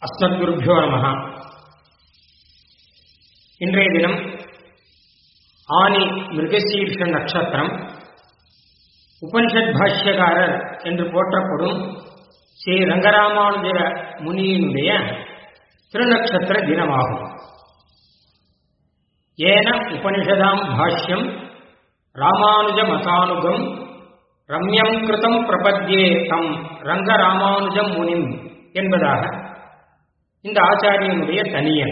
அஸ்மத்குருபியோ நம இன்றைய தினம் ஆனி மிருகசீர்ஷ நட்சத்திரம் உபனிஷத் பாஷ்யகாரர் என்று போற்றப்படும் ஸ்ரீ ரங்கராமானுஜ முனியினுடைய திருநக்ஷத்திர தினமாகும் ஏன உபனிஷதாம் பாஷ்யம் ராமானுஜ மதானுகம் ரம்யம் கிருதம் பிரபத்யே தம் ரங்கராமானுஜம் முனிம் என்பதாக இந்த ஆச்சாரியனுடைய தனியன்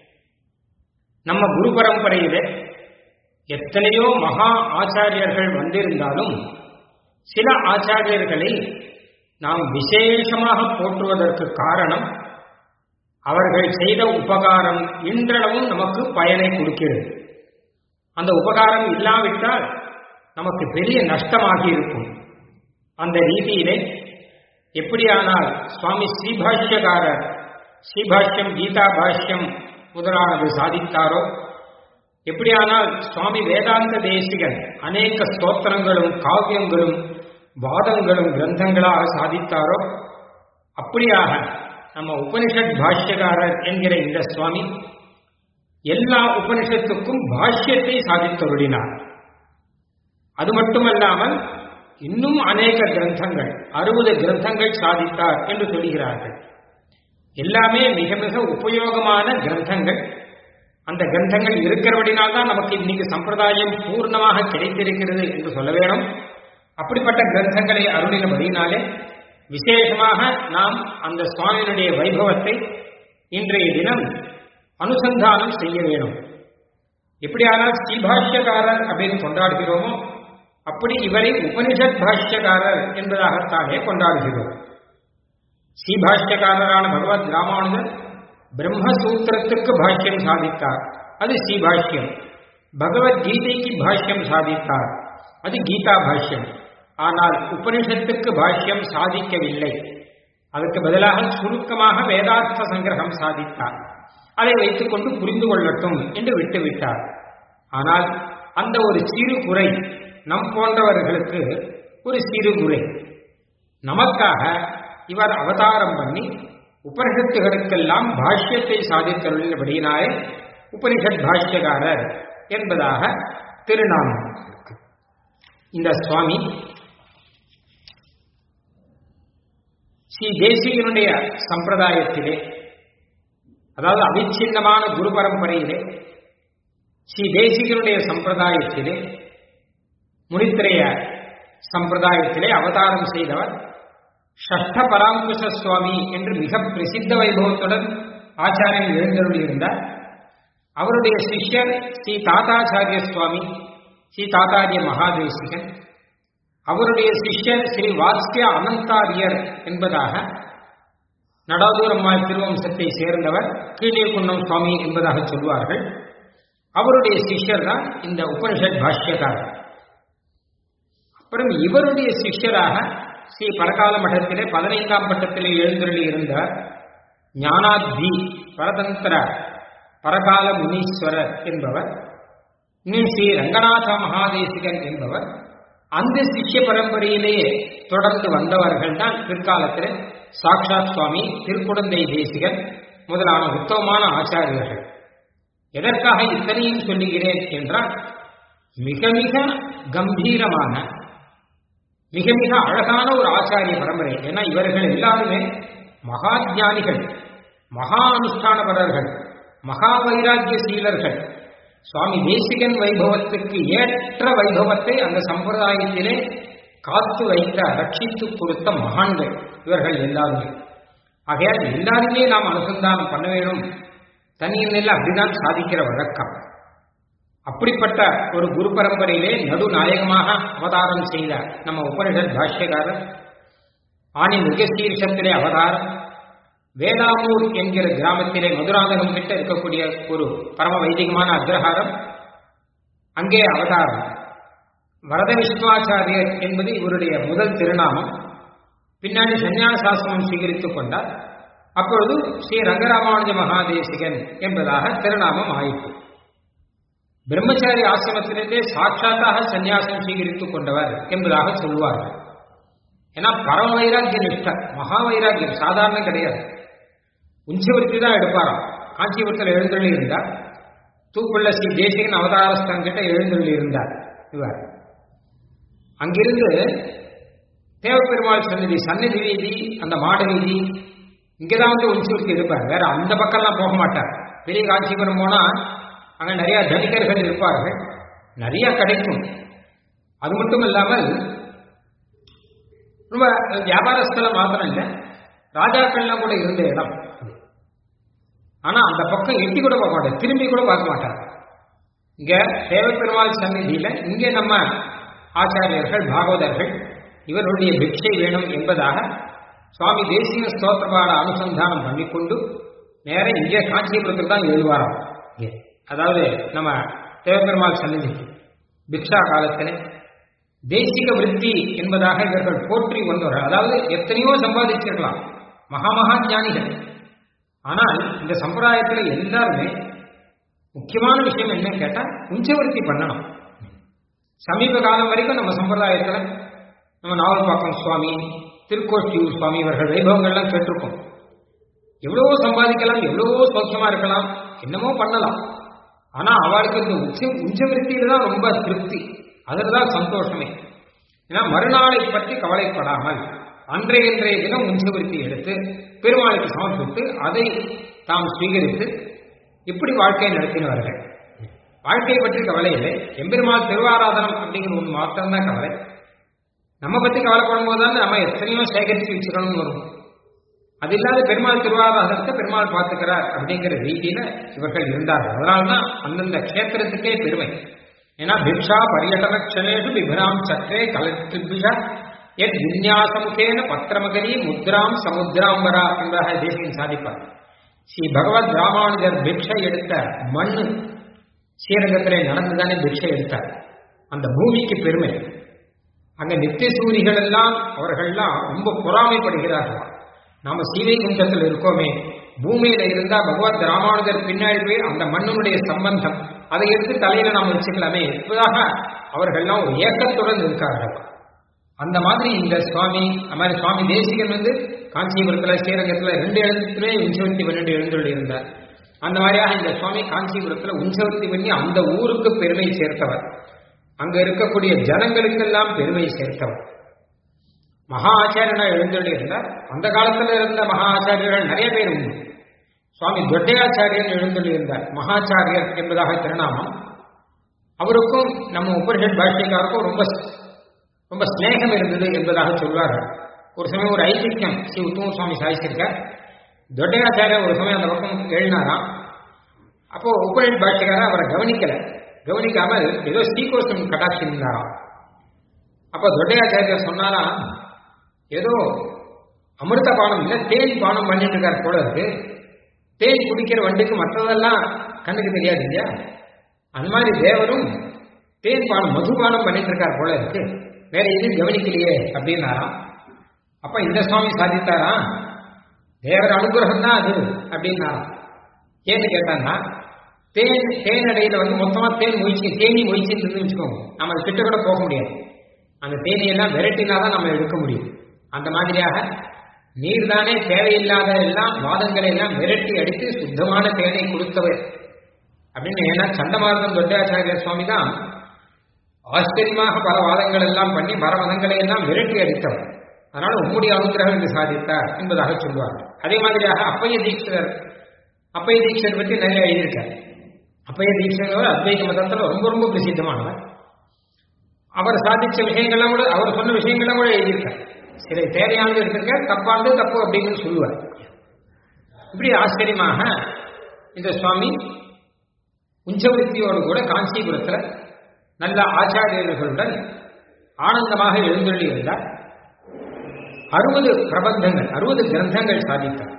நம்ம குரு பரம்பரையிலே எத்தனையோ மகா ஆச்சாரியர்கள் வந்திருந்தாலும் சில ஆச்சாரியர்களை நாம் விசேஷமாக போற்றுவதற்கு காரணம் அவர்கள் செய்த உபகாரம் இன்றளவும் நமக்கு பயனை கொடுக்கிறது அந்த உபகாரம் இல்லாவிட்டால் நமக்கு பெரிய நஷ்டமாகி இருக்கும் அந்த ரீதியிலே எப்படியானால் சுவாமி ஸ்ரீபாஷ்யகாரர் ஸ்ரீபாஷ்யம் கீதா பாஷ்யம் முதலானது சாதித்தாரோ எப்படியானால் சுவாமி வேதாந்த தேசிகன் அநேக ஸ்தோத்திரங்களும் காவியங்களும் வாதங்களும் கிரந்தங்களாக சாதித்தாரோ அப்படியாக நம்ம உபனிஷத் பாஷ்யகாரர் என்கிற இந்த சுவாமி எல்லா உபனிஷத்துக்கும் பாஷ்யத்தை சாதித்தருளினார் அது மட்டுமல்லாமல் இன்னும் அநேக கிரந்தங்கள் அறுபது கிரந்தங்கள் சாதித்தார் என்று சொல்கிறார்கள் எல்லாமே மிக மிக உபயோகமான கிரந்தங்கள் அந்த கிரந்தங்கள் இருக்கிறபடினால்தான் நமக்கு இன்னைக்கு சம்பிரதாயம் பூர்ணமாக கிடைத்திருக்கிறது என்று சொல்ல வேணும் அப்படிப்பட்ட கிரந்தங்களை அருளினபடினாலே விசேஷமாக நாம் அந்த சுவாமியினுடைய வைபவத்தை இன்றைய தினம் அனுசந்தானம் செய்ய வேணும் எப்படியானால் ஸ்ரீபாஷ்யக்காரர் அப்படின்னு கொண்டாடுகிறோமோ அப்படி இவரை உபனிஷத் பாஷ்யக்காரர் என்பதாகத்தானே கொண்டாடுகிறோம் ஸ்ரீபாஷ்யக்காரரான பகவத் ராமானுஜர் பிரம்மசூத்திரத்துக்கு பாஷ்யம் சாதித்தார் அது ஸ்ரீபாஷ்யம் பகவத்கீதைக்கு பாஷ்யம் சாதித்தார் அது கீதா பாஷ்யம் ஆனால் உபனிஷத்துக்கு பாஷ்யம் சாதிக்கவில்லை அதற்கு பதிலாக சுருக்கமாக வேதார்த்த சங்கிரகம் சாதித்தார் அதை வைத்துக்கொண்டு புரிந்து கொள்ளட்டும் என்று விட்டுவிட்டார் ஆனால் அந்த ஒரு சிறு குறை நம் போன்றவர்களுக்கு ஒரு சிறு குறை நமக்காக இவர் அவதாரம் பண்ணி உபனிஷத்துகளுக்கெல்லாம் பாஷ்யத்தை சாதித்தருளினபடியினாலே உபனிஷத் பாஷ்யகாரர் என்பதாக திருநாமம் இந்த சுவாமி ஸ்ரீ தேசிகனுடைய சம்பிரதாயத்திலே அதாவது அவிச்சின்னமான குரு பரம்பரையிலே ஸ்ரீ தேசிகனுடைய சம்பிரதாயத்திலே முனித்திரைய சம்பிரதாயத்திலே அவதாரம் செய்தவர் ஷஷ்ட பராங்குஷ சுவாமி என்று மிக பிரசித்த வைபவத்துடன் ஆச்சாரியன் எழுந்தருளியிருந்தார் அவருடைய சிஷ்யர் ஸ்ரீ தாத்தாச்சாரிய சுவாமி ஸ்ரீ தாத்தாரிய மகாதேசிகன் அவருடைய சிஷ்யர் ஸ்ரீ வாத்ஸ்ய அனந்தாரியர் என்பதாக நடாதூரம்மாள் திருவம்சத்தை சேர்ந்தவர் கீழே குன்னம் சுவாமி என்பதாக சொல்வார்கள் அவருடைய சிஷ்யர் தான் இந்த உபனிஷத் பாஷ்யக்காரர் அப்புறம் இவருடைய சிஷ்யராக ஸ்ரீ பரகால மட்டத்திலே பதினைந்தாம் பட்டத்திலே எழுந்தருளி இருந்த ஞானாத்வி பரதந்திர பரகால முனீஸ்வரர் என்பவர் இன்னும் ஸ்ரீ ரங்கநாத மகாதேசிகன் என்பவர் அந்த சிஷ்ய பரம்பரையிலேயே தொடர்ந்து வந்தவர்கள் தான் பிற்காலத்தில் சாக்ஷாத் சுவாமி திருக்குடந்தை தேசிகன் முதலான உத்தமமான ஆச்சாரியர்கள் எதற்காக இத்தனையும் சொல்லுகிறேன் என்றால் மிக மிக கம்பீரமான மிக மிக அழகான ஒரு ஆச்சாரிய பரம்பரை ஏன்னா இவர்கள் எல்லாருமே மகா ஜானிகள் மகா அனுஷ்டானபரர்கள் மகா வைராக்கிய சீலர்கள் சுவாமி தேசிகன் வைபவத்துக்கு ஏற்ற வைபவத்தை அந்த சம்பிரதாயத்திலே காத்து வைத்த ரட்சித்து கொடுத்த மகான்கள் இவர்கள் எல்லாருமே ஆகையால் எல்லாருமே நாம் அனுசந்தானம் பண்ண வேணும் தனியில் அப்படிதான் சாதிக்கிற வழக்கம் அப்படிப்பட்ட ஒரு குரு பரம்பரையிலே நடுநாயகமாக அவதாரம் செய்த நம்ம உபனிஷத் பாஷ்யகாரர் ஆணி மிருகசீர்ஷத்திலே அவதாரம் வேளாமூர் என்கிற கிராமத்திலே மதுராந்தகம் கிட்ட இருக்கக்கூடிய ஒரு பரம வைதிகமான அக்ரஹாரம் அங்கே அவதாரம் வரத விஸ்வாச்சாரியர் என்பது இவருடைய முதல் திருநாமம் பின்னாடி சந்நியாசாசனம் சுவீகரித்துக் கொண்டார் அப்பொழுது ஸ்ரீ ரங்கராமானுஜ மகாதேசிகன் என்பதாக திருநாமம் ஆயிற்று பிரம்மச்சாரி ஆசிரமத்திலிருந்தே சாட்சாத்தாக சந்நியாசம் சுவீகரித்துக் கொண்டவர் என்பதாக சொல்லுவார்கள் ஏன்னா பரம வைராக்கிய நிஷ்ட மகா வைராக்கியம் சாதாரண கிடையாது உஞ்சவர்த்தி தான் எடுப்பாராம் காஞ்சிபுரத்தில் எழுந்தள்ளி இருந்தார் தூக்குள்ள ஸ்ரீ தேசிகன் அவதாரஸ்தான் கிட்ட எழுந்தள்ளி இருந்தார் இவர் அங்கிருந்து தேவப்பெருமாள் சந்நிதி சந்நிதி வீதி அந்த மாட வீதி இங்கதான் வந்து உஞ்சவர்த்தி எடுப்பார் வேற அந்த பக்கம்லாம் போக மாட்டார் பெரிய காஞ்சிபுரம் போனா அங்க நிறைய தனிகர்கள் இருப்பார்கள் நிறைய கிடைக்கும் அது மட்டும் இல்லாமல் ரொம்ப வியாபார ஸ்தலம் மாத்திரம் இல்லை ராஜாக்கள்லாம் கூட இருந்த இடம் ஆனா அந்த பக்கம் எட்டி கூட பார்க்க மாட்டார் திரும்பி கூட பார்க்க மாட்டார் இங்க தேவப்பெருமாள் சந்நிதியில இங்கே நம்ம ஆச்சாரியர்கள் பாகவதர்கள் இவருடைய பிக்ஷை வேணும் என்பதாக சுவாமி தேசிய ஸ்தோத்திரபாட அனுசந்தானம் பண்ணிக்கொண்டு நேர இங்கே காஞ்சிபுரத்துக்கு தான் எழுதுவாராம் இங்கே அதாவது நம்ம தேவப்பெருமாள் சந்நிதி பிக்ஷா காலத்தில் தேசிக விருத்தி என்பதாக இவர்கள் போற்றி வந்தவர்கள் அதாவது எத்தனையோ சம்பாதிச்சிருக்கலாம் மகா மகா ஞானிகள் ஆனால் இந்த சம்பிரதாயத்தில் எல்லாருமே முக்கியமான விஷயம் என்னன்னு கேட்டா உஞ்சவருத்தி பண்ணணும் சமீப காலம் வரைக்கும் நம்ம சம்பிரதாயத்தில் நம்ம நாவல்பாக்கம் சுவாமி திருக்கோஷ்டியூர் சுவாமி இவர்கள் வைபவங்கள்லாம் கேட்டிருக்கோம் எவ்வளவோ சம்பாதிக்கலாம் எவ்வளவோ சௌக்கியமா இருக்கலாம் என்னமோ பண்ணலாம் ஆனா அவளுக்கு இந்த உச்ச உஞ்சவிருத்தியில தான் ரொம்ப திருப்தி அதில் தான் சந்தோஷமே ஏன்னா மறுநாளை பற்றி கவலைப்படாமல் அன்றைய இன்றைய தினம் உஞ்சவிருத்தி எடுத்து பெருமாளுக்கு சமர்ப்பித்து அதை தாம் ஸ்வீகரித்து இப்படி வாழ்க்கையை நடத்தினவர்கள் வாழ்க்கையை பற்றி கவலை இல்லை எம்பெருமாள் திருவாராதனம் அப்படிங்கிற ஒன்று மாத்திரம்தான் கவலை நம்ம பத்தி கவலைப்படும் போது தான் நம்ம எத்தனையோ சேகரித்து வச்சுக்கணும்னு வரும் அது இல்லாத பெருமாள் திருவாராதனத்தை பெருமாள் பார்த்துக்கிறார் அப்படிங்கிற ரீதியில இவர்கள் இருந்தார்கள் அதனால்தான் அந்தந்த கஷேத்திரத்துக்கே பெருமை ஏன்னா பிக்ஷா பரியட்டன க்ஷணேஷு விபராம் சற்றே கலத்திபிஷா எத் விநியாசமுகேன பத்திரமகரி முத்ராம் சமுத்ராம்பரா என்பதாக தேசியம் சாதிப்பார் ஸ்ரீ பகவத் ராமானுஜர் பிக்ஷை எடுத்த மண்ணு ஸ்ரீரங்கத்திலே நடந்துதானே பிக்ஷை எடுத்தார் அந்த பூமிக்கு பெருமை அங்க நித்திய சூரிகள் எல்லாம் அவர்கள்லாம் ரொம்ப பொறாமைப்படுகிறார்கள் நாம சீவை குஞ்சத்தில் இருக்கோமே பூமியில இருந்தா பகவத் ராமானுஜர் பின்னாடி போய் அந்த மண்ணினுடைய சம்பந்தம் அதை எடுத்து தலையில நாம் வச்சுக்கலாமே இப்பதாக அவர்கள்லாம் ஒரு ஏக்கத்துடன் இருக்கார்கள் அந்த மாதிரி இந்த சுவாமி அந்த மாதிரி சுவாமி தேசிகன் வந்து காஞ்சிபுரத்துல ஸ்ரீரங்கத்துல ரெண்டு எழுத்துலே உஞ்சவர்த்தி பன்னெண்டு எழுந்துள்ள இருந்தார் அந்த மாதிரியாக இந்த சுவாமி காஞ்சிபுரத்துல உஞ்சவர்த்தி பண்ணி அந்த ஊருக்கு பெருமை சேர்த்தவர் அங்க இருக்கக்கூடிய ஜனங்களுக்கெல்லாம் பெருமை சேர்த்தவர் மகா ஆச்சாரியனா எழுந்துள்ளி இருந்தார் அந்த காலத்துல இருந்த மகா ஆச்சாரியர்கள் நிறைய பேர் உண்டு சுவாமி தொட்டையாச்சாரியன் எழுந்துள்ளி இருந்தார் மகாச்சாரியர் என்பதாக திருநாமம் அவருக்கும் நம்ம உபனிஷத் பாஷ்யக்காருக்கும் ரொம்ப ரொம்ப ஸ்நேகம் இருந்தது என்பதாக சொல்வார்கள் ஒரு சமயம் ஒரு ஐதிக்கியம் ஸ்ரீ உத்தம சுவாமி சாதிச்சிருக்கார் தொட்டையாச்சாரியர் ஒரு சமயம் அந்த பக்கம் எழுதினாராம் அப்போ உபனிஷத் பாஷ்யக்காரர் அவரை கவனிக்கல கவனிக்காமல் ஏதோ ஸ்ரீகோஷம் கட்டாட்சி இருந்தாராம் அப்ப தொட்டையாச்சாரியர் சொன்னாராம் ஏதோ அமிர்த பானம் இல்லை தேன் பானம் பண்ணிட்டு இருக்கார் போல இருக்கு தேன் குடிக்கிற வண்டுக்கு மற்றதெல்லாம் கண்ணுக்கு தெரியாது இல்லையா அந்த மாதிரி தேவரும் தேன் பானம் மதுபானம் பண்ணிட்டு இருக்கார் போல இருக்கு வேற எதுவும் கவனிக்கலையே அப்படின்னாராம் அப்ப இந்த சுவாமி சாதித்தாரா தேவர அனுகிரகம் தான் அது அப்படின்னாராம் ஏன்னு கேட்டான்னா தேன் தேனடையில வந்து மொத்தமா தேன் மொய்ச்சி தேனி மொய்ச்சின்னு வச்சுக்கோங்க நம்ம அது கிட்ட கூட போக முடியாது அந்த தேனியெல்லாம் விரட்டினா தான் நம்ம எடுக்க முடியும் அந்த மாதிரியாக நீர் தானே தேவையில்லாத எல்லாம் வாதங்களை எல்லாம் விரட்டி அடித்து சுத்தமான தேனை கொடுத்தவர் அப்படின்னு ஏன்னா சண்டமார்க்கம் தொட்டாச்சாரிய சுவாமி தான் ஆச்சரியமாக பல வாதங்கள் எல்லாம் பண்ணி பரமதங்களை எல்லாம் விரட்டி அடித்தவர் அதனால உம்முடைய அனுகிரகம் என்று சாதித்தார் என்பதாக சொல்லுவார் அதே மாதிரியாக அப்பைய தீட்சிதர் அப்பைய தீட்சர் பற்றி நிறைய எழுதியிருக்கார் அப்பைய தீட்சர் அத்வைத மதத்தில் ரொம்ப ரொம்ப பிரசித்தமானவர் அவர் சாதிச்ச விஷயங்கள்லாம் கூட அவர் சொன்ன விஷயங்கள்லாம் கூட எழுதியிருக்கார் சில தேவையானது எடுத்திருக்க தப்பானது தப்பு அப்படின்னு சொல்லுவார் இப்படி ஆச்சரியமாக இந்த சுவாமி உஞ்சவருத்தியோடு கூட காஞ்சிபுரத்தில் நல்ல ஆச்சாரியர்களுடன் ஆனந்தமாக எழுந்தள்ளி இருந்தார் அறுபது பிரபந்தங்கள் அறுபது கிரந்தங்கள் சாதித்தார்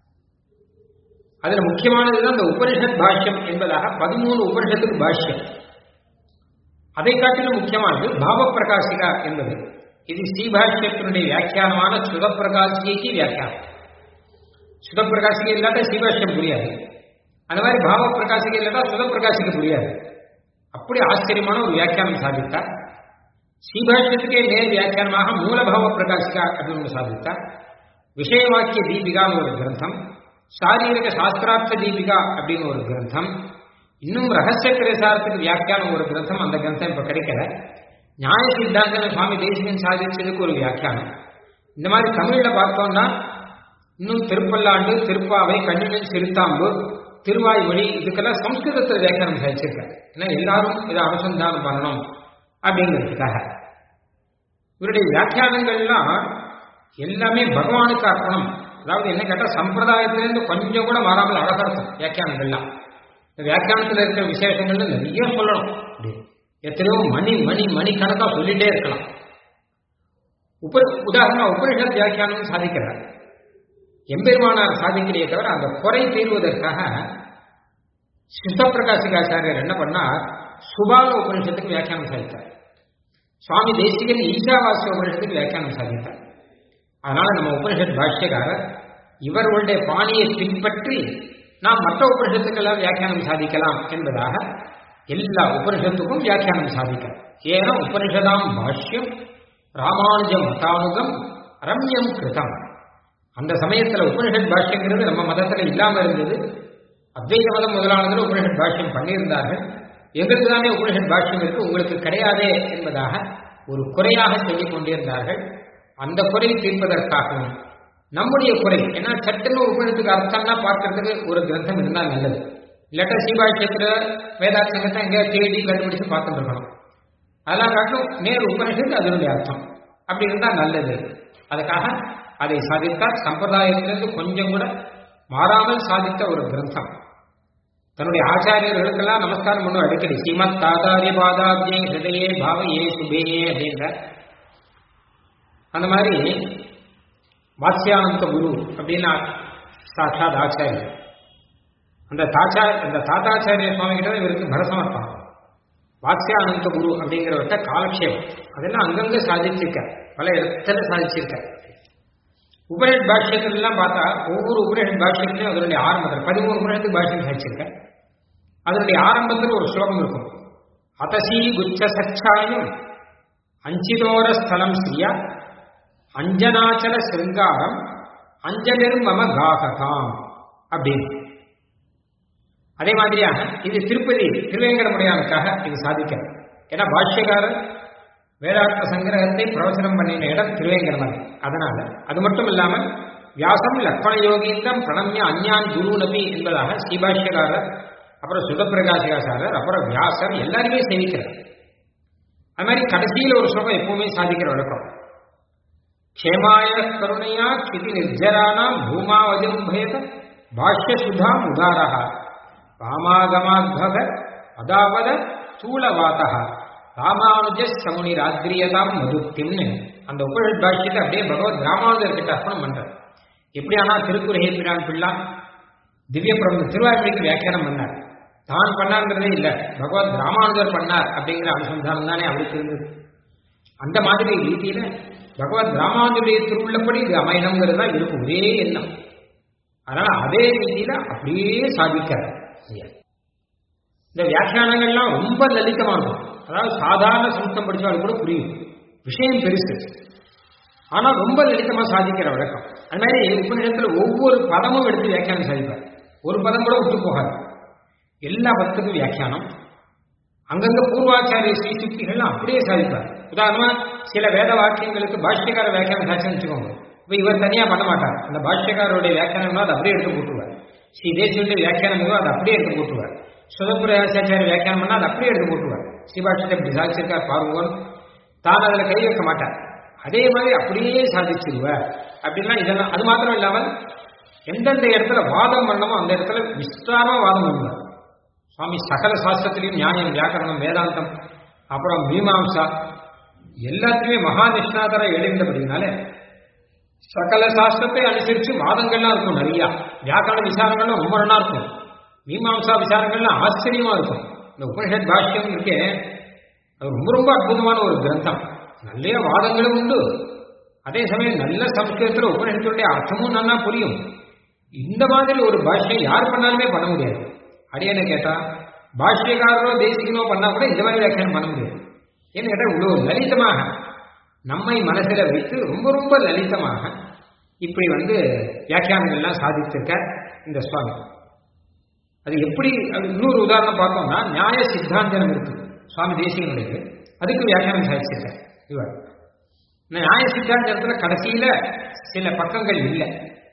அதுல முக்கியமானதுதான் இந்த உபனிஷத் பாஷ்யம் என்பதாக பதிமூணு உபனிஷத்துக்கு பாஷ்யம் அதை காட்டிலும் முக்கியமானது பாவ பிரகாசிகா என்பது இது ஸ்ரீபாஷ்யத்தினுடைய வியாக்கியானமான சுதப்பிரகாசிகைக்கு வியாக்கியானம் சுதப்பிரகாசிகை இல்லாட்ட ஸ்ரீபாஷ்யம் புரியாது அந்த மாதிரி பாவ பிரகாசிகை இல்லாட்டா சுதப்பிரகாசிக்கு புரியாது அப்படி ஆச்சரியமான ஒரு வியாக்கியானம் சாதித்தார் ஸ்ரீபாஷ்யத்துக்கே நேர் வியாக்கியானமாக மூலபாவ பிரகாசிகா அப்படின்னு ஒன்று சாதித்தார் விஷயவாக்கிய தீபிகான்னு ஒரு கிரந்தம் சாரீரக சாஸ்திரார்த்த தீபிகா அப்படின்னு ஒரு கிரந்தம் இன்னும் ரகசிய பிரசாரத்துக்கு வியாக்கியானம் ஒரு கிரந்தம் அந்த கிரந்தம் இப்ப கிடைக்கல நியாய சித்தாந்தன சுவாமி தேசிகன் சாதிச்சதுக்கு ஒரு வியாக்கியானம் இந்த மாதிரி தமிழ்ல பார்த்தோம்னா இன்னும் திருப்பல்லாண்டு திருப்பாவை கண்ணினின் சிறுத்தாம்பு திருவாய்மொழி இதுக்கெல்லாம் சம்ஸ்கிருதத்தில் வியாக்கியானம் சாதிச்சிருக்காரு ஏன்னா எல்லாரும் இதை அனுசந்தானம் பண்ணணும் அப்படிங்கிறதுக்காக இவருடைய வியாக்கியானங்கள்லாம் எல்லாமே பகவானுக்கு அர்ப்பணம் அதாவது என்ன கேட்டால் சம்பிரதாயத்திலிருந்து கொஞ்சம் கூட மாறாமல் அழகா இருக்கும் வியாக்கியானங்கள்லாம் இந்த வியாக்கியானத்தில் இருக்கிற விசேஷங்கள்ல நிறைய சொல்லணும் எத்தனையோ மணி மணி மணி கணக்கா சொல்லிட்டே இருக்கலாம் உப உதாரணமா உபனிஷத் வியாக்கியானம் சாதிக்கிறார் எம்பெருமானார் சாதிக்கிறே தவிர அந்த குறை தீர்வதற்காக சித்தப்பிரகாசிகாச்சாரியர் என்ன பண்ணார் சுபால உபனிஷத்துக்கு வியாக்கியானம் சாதித்தார் சுவாமி தேசிகன் ஈஷாவாசிய உபனிஷத்துக்கு வியாக்கியானம் சாதித்தார் அதனால நம்ம உபனிஷத் பாஷ்யக்காரர் இவர்களுடைய பாணியை பின்பற்றி நாம் மற்ற உபனிஷத்துக்கெல்லாம் வியாக்கியானம் சாதிக்கலாம் என்பதாக எல்லா உபனிஷத்துக்கும் வியாக்கியானம் சாதிக்கலாம் ஏன்னா உபனிஷதாம் பாஷ்யம் ராமானுஜ மதானுகம் ரம்யம் கிருதம் அந்த சமயத்துல உபனிஷத் பாஷ்யங்கிறது நம்ம மதத்துல இல்லாம இருந்தது அத்வைத மதம் முதலானதுல உபனிஷத் பாஷ்யம் பண்ணியிருந்தார்கள் எங்களுக்கு தானே உபனிஷத் பாஷ்யம் இருக்கு உங்களுக்கு கிடையாதே என்பதாக ஒரு குறையாக சொல்லிக் கொண்டிருந்தார்கள் அந்த குறை தீர்ப்பதற்காகவும் நம்முடைய குறை ஏன்னா சட்டுன்னு உபனிஷத்துக்கு அர்த்தம்னா பார்க்கறதுக்கு ஒரு கிரந்தம் இருந்தால் நல்லது இல்லாட்டா சீபாஷ்யத்துல வேதார்த்தங்கத்தை எங்கேயா தேடி கண்டுபிடிச்சு பார்த்துட்டு இருக்கணும் அதெல்லாம் காட்டும் நேர் உபனிஷத்து அதனுடைய அர்த்தம் அப்படி இருந்தால் நல்லது அதுக்காக அதை சாதித்தார் சம்பிரதாயத்திலிருந்து கொஞ்சம் கூட மாறாமல் சாதித்த ஒரு கிரந்தம் தன்னுடைய ஆச்சாரியர்களுக்கெல்லாம் நமஸ்காரம் பண்ணும் அடிக்கடி ஸ்ரீமத் தாதாரிய பாதாபியே ஹிருதயே பாவையே சுபேயே அப்படின்ற அந்த மாதிரி வாத்யானந்த குரு அப்படின்னா சாட்சாத் ஆச்சாரியர் அந்த தாச்சா அந்த தாத்தாச்சாரிய சுவாமி கிட்ட இவருக்கு பரசமர்ப்பணம் வாத்யானந்த குரு அப்படிங்கிறவர்கிட்ட காலக்ஷேபம் அதெல்லாம் அங்கங்க சாதிச்சிருக்க பல இடத்துல சாதிச்சிருக்க உபநிஷத் பாஷ்யத்துல எல்லாம் பார்த்தா ஒவ்வொரு உபநிஷத் பாஷ்யத்திலையும் அதனுடைய ஆரம்பத்தில் பதிமூணு உபநிஷத்துக்கு பாஷ்யம் சாதிச்சிருக்க அதனுடைய ஆரம்பத்தில் ஒரு ஸ்லோகம் இருக்கும் அதசி குச்ச சச்சாயம் அஞ்சிதோர ஸ்தலம் ஸ்ரீயா அஞ்சனாச்சல சிருங்காரம் அஞ்சலிர் மம காகதாம் அப்படின்னு அதே மாதிரியாக இது திருப்பதி திருவேங்கடமுடையானுக்காக இது சாதிக்க ஏன்னா பாஷ்யக்காரர் வேதார்த்த சங்கிரகத்தை பிரவச்சனம் பண்ணின இடம் திருவேங்கடமலை அதனால அது மட்டும் இல்லாமல் வியாசம் லக்ஷ்மண யோகீந்தம் பிரணம்ய அஞ்ஞான் குரு நபி என்பதாக ஸ்ரீபாஷ்யக்காரர் அப்புறம் சுதப்பிரகாசிகாச்சாரர் அப்புறம் வியாசர் எல்லாருமே சேவிக்கிறார் அது மாதிரி கடைசியில் ஒரு ஸ்லோகம் எப்பவுமே சாதிக்கிற வழக்கம் க்ஷேமாய கருணையா ஸ்திதி நிர்ஜரானாம் பூமாவஜம்பேத பாஷ்ய சுதாம் உதாரா ராமாகமாத்பக அதாவது தூளவாதா ராமானுஜ சமுனி ராத்திரியதாம் மதுக்திம்னு அந்த உபனிஷத் பாஷ்யத்தை அப்படியே பகவத் ராமானுஜர்கிட்ட அர்ப்பணம் பண்றார் எப்படி ஆனா திருக்குறளை பிரான் பிள்ளா திவ்ய பிரபு திருவாய்மொழிக்கு வியாக்கியானம் பண்ணார் தான் பண்ணார்ன்றதே இல்ல பகவத் ராமானுஜர் பண்ணார் அப்படிங்கிற அனுசந்தானம் தானே அவருக்கு இருந்தது அந்த மாதிரி ரீதியில பகவத் ராமானுஜருடைய திருவுள்ளப்படி இது அமையணுங்கிறது தான் இருக்கும் ஒரே எண்ணம் அதனால அதே ரீதியில அப்படியே சாதிக்கிறார் இந்த வியாக்கியானங்கள்லாம் ரொம்ப லலிதமா இருக்கும் அதாவது சாதாரண சமஸ்தம் படிச்சாலும் கூட புரியும் விஷயம் பெருசு ஆனா ரொம்ப லலிதமா சாதிக்கிற வழக்கம் அது மாதிரி உபநிஷத்துல ஒவ்வொரு பதமும் எடுத்து வியாக்கியானம் சாதிப்பார் ஒரு பதம் கூட விட்டு போகாது எல்லா பதத்துக்கும் வியாக்கியானம் அங்கங்க பூர்வாச்சாரிய ஸ்ரீசுக்திகள்லாம் அப்படியே சாதிப்பார் உதாரணமா சில வேத வாக்கியங்களுக்கு பாஷ்யக்கார வியாக்கியானம் சாட்சியம் வச்சுக்கோங்க இப்ப இவர் தனியா பண்ண மாட்டார் அந்த பாஷ்யக்காரருடைய வியாக்கியானம் அதை அப்படியே எடுத்து போட்டுருவார் ஸ்ரீ தேசியுடைய வியாக்கியானம் அதை அப்படியே எடுத்து போட்டுருவார் சுதப்பிரயாசாச்சாரிய வியாக்கியானம் பண்ணா அதை அப்படியே எடுத்து போட்டுருவார் ஸ்ரீபாஷ்யத்தை இப்படி சாதிச்சிருக்கார் பார்வோன் தான் அதில் கை வைக்க மாட்டார் அதே மாதிரி அப்படியே சாதிச்சிருவார் அப்படின்னா இதெல்லாம் அது மாத்திரம் இல்லாமல் எந்தெந்த இடத்துல வாதம் பண்ணணுமோ அந்த இடத்துல விஸ்தாரமா வாதம் பண்ணுவார் சுவாமி சகல சாஸ்திரத்திலையும் நியாயம் வியாக்கரணம் வேதாந்தம் அப்புறம் மீமாம்சா எல்லாத்துலயுமே மகா நிஷ்ணாதர எழுந்தபடினால சகல சாஸ்திரத்தை அனுசரிச்சு வாதங்கள்லாம் இருக்கும் நிறைய வியாக்கரண விசாரங்கள்லாம் ரொம்ப நல்லா இருக்கும் மீமாம்சா விசாரங்கள்லாம் ஆச்சரியமா இருக்கும் இந்த உபனிஷத் பாஷ்யம் இருக்கே அது ரொம்ப ரொம்ப அற்புதமான ஒரு கிரந்தம் நல்ல வாதங்களும் உண்டு அதே சமயம் நல்ல சம்ஸ்கிருதத்தில் உபனிஷத்துடைய அர்த்தமும் நல்லா புரியும் இந்த மாதிரி ஒரு பாஷ்யம் யார் பண்ணாலுமே பண்ண முடியாது அடியனை கேட்டா பாஷ்யக்காரரோ தேசிகனோ பண்ணா கூட இந்த மாதிரி வியாக்கியானம் பண்ண முடியாது ஏன்னு கேட்டா இவ்வளவு லலிதமாக நம்மை மனசில் வைத்து ரொம்ப ரொம்ப லலிதமாக இப்படி வந்து வியாக்கியானங்கள்லாம் சாதித்திருக்க இந்த சுவாமி அது எப்படி அது இன்னொரு உதாரணம் பார்த்தோம்னா நியாய சித்தாந்தனம் இருக்கு சுவாமி தேசியனுடைய அதுக்கு வியாக்கியானம் சாதிச்சிருக்கார் இவர் நியாய சித்தாந்தத்துல கடைசியில சில பக்கங்கள் இல்லை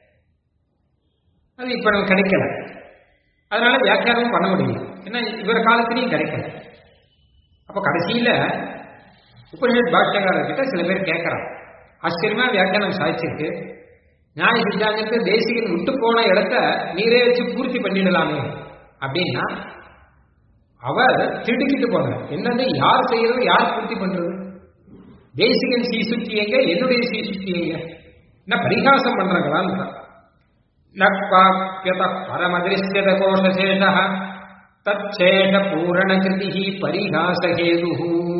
அது இப்ப நமக்கு கிடைக்கல அதனால வியாக்கியானமும் பண்ண முடியல ஏன்னா இவர் காலத்திலையும் கிடைக்கல அப்ப கடைசியில உபனிஷத் பாஷ்யக்காரர்கிட்ட சில பேர் கேட்கறான் ஆச்சரியமா வியாக்கியானம் சாதிச்சிருக்கு நியாய சித்தாந்தத்தை தேசிகன் விட்டு போன இடத்த நீரே வச்சு பூர்த்தி பண்ணிடலாமே அப்படின்னா அவர் திடுக்கிட்டு போனார் என்னது யார் செய்யறது யார் பூர்த்தி பண்றது தேசிகன் சீசுத்தி எங்க என்னுடைய சீசுத்தி எங்க என்ன பரிகாசம் பண்றாங்களான்னு நட்பாப்பியத பரமதிருஷ்யத கோஷசேஷ தச்சேஷ பூரண கிருதி பரிகாசகேது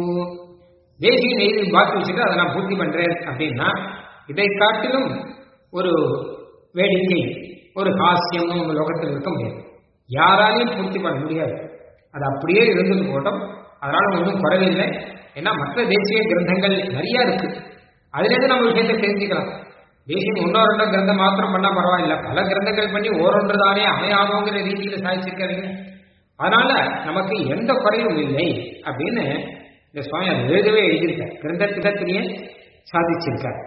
தேசிகன் எழுதி பாக்கி வச்சுட்டு அதை நான் பூர்த்தி பண்றேன் அப்படின்னா இதை காட்டிலும் ஒரு வேடிக்கை ஒரு ஹாஸ்யம் உங்க லோகத்தில் இருக்க முடியாது யாராலையும் பூர்த்தி பண்ண முடியாது அது அப்படியே இருந்துட்டு போட்டோம் அதனால ஒன்றும் குறைவில்லை ஏன்னா மற்ற தேசிய கிரந்தங்கள் நிறைய இருக்கு அதுலேருந்து நம்ம விஷயத்தை தெரிஞ்சுக்கலாம் தேசியம் ஒன்றோ ரெண்டோ கிரந்தம் மாத்திரம் பண்ணா பரவாயில்ல பல கிரந்தங்கள் பண்ணி ஓரொன்று தானே அமையாதோங்கிற ரீதியில் சாதிச்சிருக்காருங்க அதனால நமக்கு எந்த குறையும் இல்லை அப்படின்னு இந்த சுவாமி அது எழுதவே எழுதியிருக்கார் கிரந்தத்திடத்திலேயே சாதிச்சிருக்கார்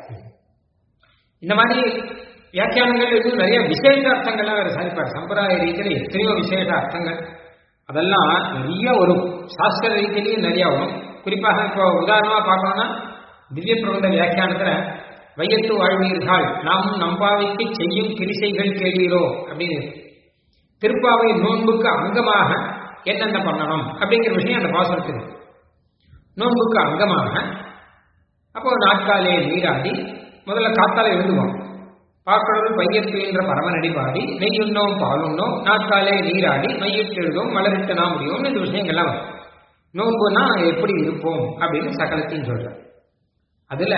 இந்த மாதிரி வியாக்கியானங்கள் இன்னும் நிறைய விசேஷ அர்த்தங்கள்லாம் வேற சாதிப்பார் சம்பிரதாய ரீதியில எத்தனையோ விசேஷ அர்த்தங்கள் அதெல்லாம் நிறைய வரும் சாஸ்திர ரீதியிலையும் நிறைய வரும் குறிப்பாக இப்போ உதாரணமா பார்த்தோம்னா திவ்ய பிரபந்த வியாக்கியானத்துல வையத்து வாழ்வீர்கள் நாமும் நம்பாவைக்கு செய்யும் கிரிசைகள் கேளீரோ அப்படின்னு திருப்பாவை நோன்புக்கு அங்கமாக என்னென்ன பண்ணணும் அப்படிங்கிற விஷயம் அந்த பாசுரத்துக்கு நோன்புக்கு அங்கமாக அப்போ நாட்காலே நீராடி முதல்ல காத்தால எழுதுவோம் பாக்கடல் பையத்து என்ற பரமநடி பாடி நெய்யுண்ணோம் பாலுண்ணோம் நாட்காலே நீராடி மையிட்டு எழுதும் மலரிட்டு நாம் முடியும் இந்த விஷயங்கள்லாம் வரும் நோன்புனா எப்படி இருப்போம் அப்படின்னு சகலத்தையும் சொல்ற அதுல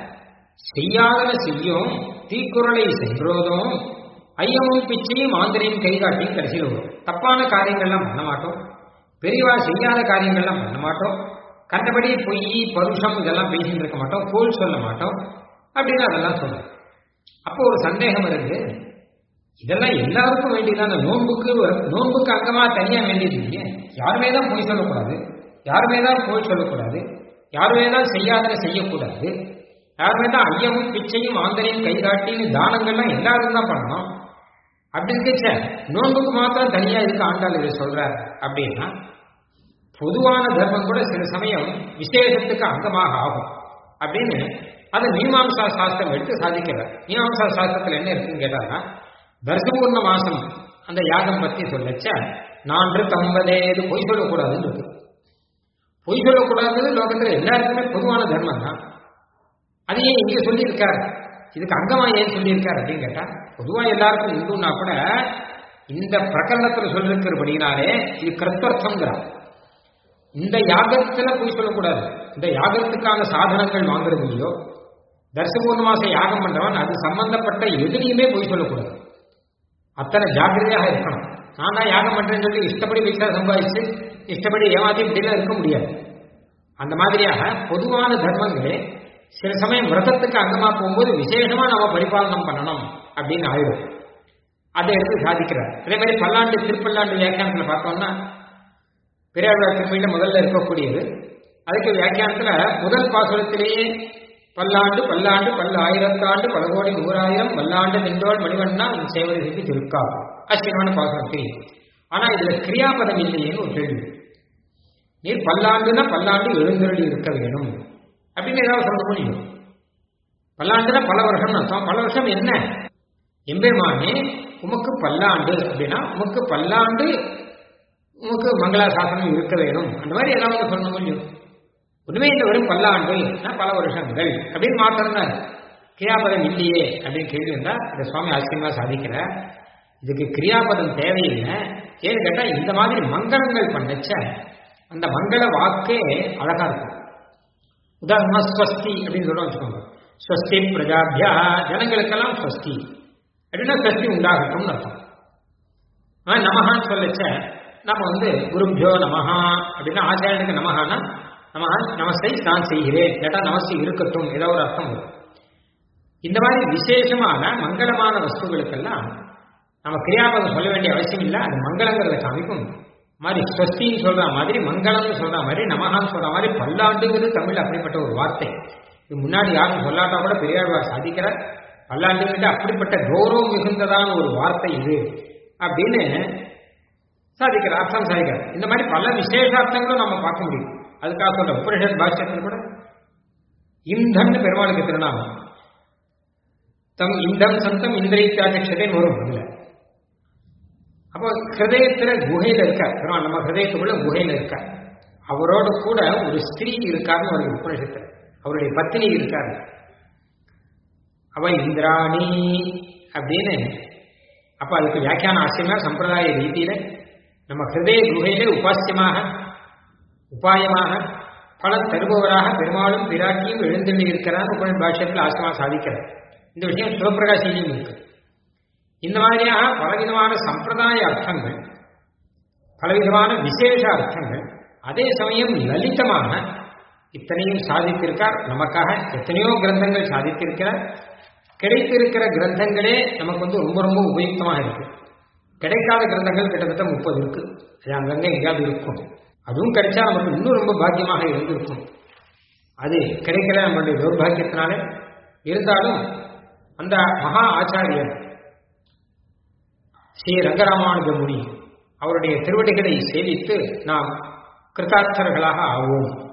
செய்யாதன செய்யும் தீக்குறளை சென்றோதும் ஐயமும் பிச்சையும் ஆந்திரையும் கைகாட்டியும் கடைசியில் வரும் தப்பான காரியங்கள்லாம் பண்ண மாட்டோம் பெரியவா செய்யாத காரியங்கள்லாம் பண்ண மாட்டோம் கண்டபடி பொய் பருஷம் இதெல்லாம் பேசிட்டு இருக்க மாட்டோம் கோல் சொல்ல மாட்டோம் அப்படின்னு அதெல்லாம் சொல்றோம் அப்போ ஒரு சந்தேகம் வருது இதெல்லாம் எல்லாருக்கும் வேண்டியதான நோன்புக்கு நோன்புக்கு அங்கமா தனியா வேண்டியது இல்லையே யாருமே தான் பொய் சொல்லக்கூடாது யாருமே தான் கோல் சொல்லக்கூடாது யாருமே தான் செய்யாதன செய்யக்கூடாது யாருமே தான் ஐயமும் பிச்சையும் ஆந்தரையும் கைகாட்டின்னு தானங்கள்லாம் எல்லாரும் தான் பண்ணணும் அப்படி இருக்கச்ச நோன்புக்கு மாத்திரம் தனியா இருக்க ஆண்டாள் இதை சொல்றார் அப்படின்னா பொதுவான தர்மம் கூட சில சமயம் விசேஷத்துக்கு அங்கமாக ஆகும் அப்படின்னு அதை மீமாம்சா சாஸ்திரம் எடுத்து சாதிக்கிறார் மீமாம்சா சாஸ்திரத்தில் என்ன இருக்குன்னு கேட்டாங்கன்னா தர்சபூர்ண மாசம் அந்த யாகம் பத்தி சொல்லச்ச நான்கு தம்பதே இது பொய் சொல்லக்கூடாதுன்னு இருக்கு பொய் சொல்லக்கூடாதுன்னு லோகத்தில் எல்லாருக்குமே பொதுவான தர்மம் தான் அது ஏன் இங்க சொல்லியிருக்கார் இதுக்கு அங்கமா ஏன் சொல்லியிருக்கார் அப்படின்னு கேட்டா பொதுவா எல்லாருக்கும் உண்டுன்னா கூட இந்த பிரகரணத்துல சொல்லிருக்கிறபடினாலே இது கிருத்தர்த்தங்கிறார் இந்த யாகத்துல பொய் சொல்லக்கூடாது இந்த யாகத்துக்கான சாதனங்கள் வாங்குறது இல்லையோ தர்சபூர்ண மாசம் யாகம் பண்றவன் அது சம்பந்தப்பட்ட எதிரியுமே பொய் சொல்லக்கூடாது அத்தனை ஜாக்கிரதையாக இருக்கணும் நான் தான் யாகம் பண்றேன்னு சொல்லி இஷ்டப்படி பைசா சம்பாதிச்சு இஷ்டப்படி ஏமாத்தி இப்படிலாம் இருக்க முடியாது அந்த மாதிரியாக பொதுவான தர்மங்களே சில சமயம் விரதத்துக்கு அங்கமா போகும்போது விசேஷமா நம்ம பரிபாலனம் பண்ணணும் அப்படின்னு ஆயிடும் அதை எடுத்து சாதிக்கிறார் அதே மாதிரி பல்லாண்டு திருப்பல்லாண்டு வியாக்கியானத்தில் பார்த்தோம்னா பெரியாழ்வார் திருமையில முதல்ல இருக்கக்கூடியது அதுக்கு வியாக்கியானத்துல முதல் பாசுரத்திலேயே பல்லாண்டு பல்லாண்டு பல்ல ஆயிரத்தாண்டு பல கோடி நூறாயிரம் பல்லாண்டு நின்றோள் மணிவண்ணா உன் சேவரை செய்து திருக்கா ஆச்சரியமான பாசுரம் தெரியும் ஆனா இதுல கிரியாபதம் இல்லையேன்னு ஒரு கேள்வி நீர் பல்லாண்டுனா பல்லாண்டு எழுந்தருளி இருக்க வேணும் அப்படின்னு ஏதாவது சொல்ல முடியும் பல்லாண்டுனா பல வருஷம் அர்த்தம் பல வருஷம் என்ன எம்பெருமானே உமக்கு பல்லாண்டு அப்படின்னா உமக்கு பல்லாண்டு உமக்கு மங்களாசாசனம் இருக்க வேணும் அந்த மாதிரி ஏதாவது சொல்ல முடியும் ஒண்ணுமே இல்லை வெறும் பல்லாண்டு பல வருஷங்கள் அப்படின்னு மாத்திரம் கிரியாபதம் இல்லையே அப்படின்னு கேள்வி இருந்தா இந்த சுவாமி ஆச்சரியமா சாதிக்கிற இதுக்கு கிரியாபதம் தேவையில்லை ஏன்னு கேட்டா இந்த மாதிரி மங்களங்கள் பண்ணச்ச அந்த மங்கள வாக்கே அழகா இருக்கும் உதாரணமா ஸ்வஸ்தி அப்படின்னு சொல்றோம் வச்சுக்கோங்க ஸ்வஸ்தி பிரஜாபியா ஜனங்களுக்கெல்லாம் ஸ்வஸ்தி அப்படின்னா ஸ்வஸ்தி உண்டாகட்டும்னு அர்த்தம் ஆனா நமஹான்னு சொல்லச்ச நம்ம வந்து குருபியோ நமஹா அப்படின்னா ஆச்சாரியனுக்கு நமஹானா நமஹா நமஸ்தை நான் செய்கிறேன் கேட்டா நமஸ்தை இருக்கட்டும் ஏதோ ஒரு அர்த்தம் வரும் இந்த மாதிரி விசேஷமான மங்களமான வஸ்துகளுக்கெல்லாம் நம்ம கிரியாபதம் சொல்ல வேண்டிய அவசியம் இல்லை அது மங்களங்கிறத காமிக்கும் மாதிரி ஸ்வஸ்தின்னு சொல்ற மாதிரி மங்களம்னு சொல்ற மாதிரி நமகான்னு சொல்ற மாதிரி பல்லாண்டுங்கிறது தமிழ் அப்படிப்பட்ட ஒரு வார்த்தை இது முன்னாடி யாரும் சொல்லாட்டா கூட பெரியாழ்வார் சாதிக்கிறார் பல்லாண்டுங்கிட்ட அப்படிப்பட்ட கௌரவம் மிகுந்ததான ஒரு வார்த்தை இது அப்படின்னு சாதிக்கிறார் அர்த்தம் சாதிக்கிறார் இந்த மாதிரி பல விசேஷார்த்தங்களும் நம்ம பார்க்க முடியும் அதுக்காக சொல்ற உபனிஷத் பாஷ்யத்தில் கூட இந்தம்னு பெருமாளுக்கு திருநாமம் தம் இந்தம் சந்தம் இந்திரியாச்சதைன்னு வரும் அதுல அப்போ ஹிருதயத்துல குகையில இருக்கார் பெருமாள் நம்ம ஹிருதயத்துக்குள்ள குகையில இருக்கார் அவரோட கூட ஒரு ஸ்திரீ இருக்காருன்னு வருது உபனிஷத்துல அவருடைய பத்தினி இருக்காரு அவ இந்திராணி அப்படின்னு அப்ப அதுக்கு வியாக்கியான ஆசியமா சம்பிரதாய ரீதியில நம்ம ஹிருதய குகையிலே உபாசியமாக உபாயமாக பலன் தருபவராக பெருமாளும் பிராட்டியும் எழுந்தெள்ளி இருக்கிறார் உபனிஷத் பாஷ்யத்தில் ஆசியமா சாதிக்கிறார் இந்த விஷயம் சிவபிரகாசிலையும் இருக்கு இந்த மாதிரியாக பலவிதமான சம்பிரதாய அர்த்தங்கள் பலவிதமான விசேஷ அர்த்தங்கள் அதே சமயம் லலிதமாக இத்தனையும் சாதித்திருக்கார் நமக்காக எத்தனையோ கிரந்தங்கள் சாதித்திருக்கிறார் கிடைத்திருக்கிற கிரந்தங்களே நமக்கு வந்து ரொம்ப ரொம்ப உபயுக்தமாக இருக்கு கிடைக்காத கிரந்தங்கள் கிட்டத்தட்ட முப்பது இருக்கு அது அங்கங்கே எங்கேயாவது இருக்கும் அதுவும் கிடைச்சா நமக்கு இன்னும் ரொம்ப பாக்கியமாக இருந்திருக்கும் அது கிடைக்கல நம்மளுடைய துர்பாகியத்தினால இருந்தாலும் அந்த மகா ஆச்சாரியர் ஸ்ரீ ரங்கராமானுஜ முனி அவருடைய திருவடிகளை சேவித்து நாம் கிருதார்த்தர்களாக ஆவோம்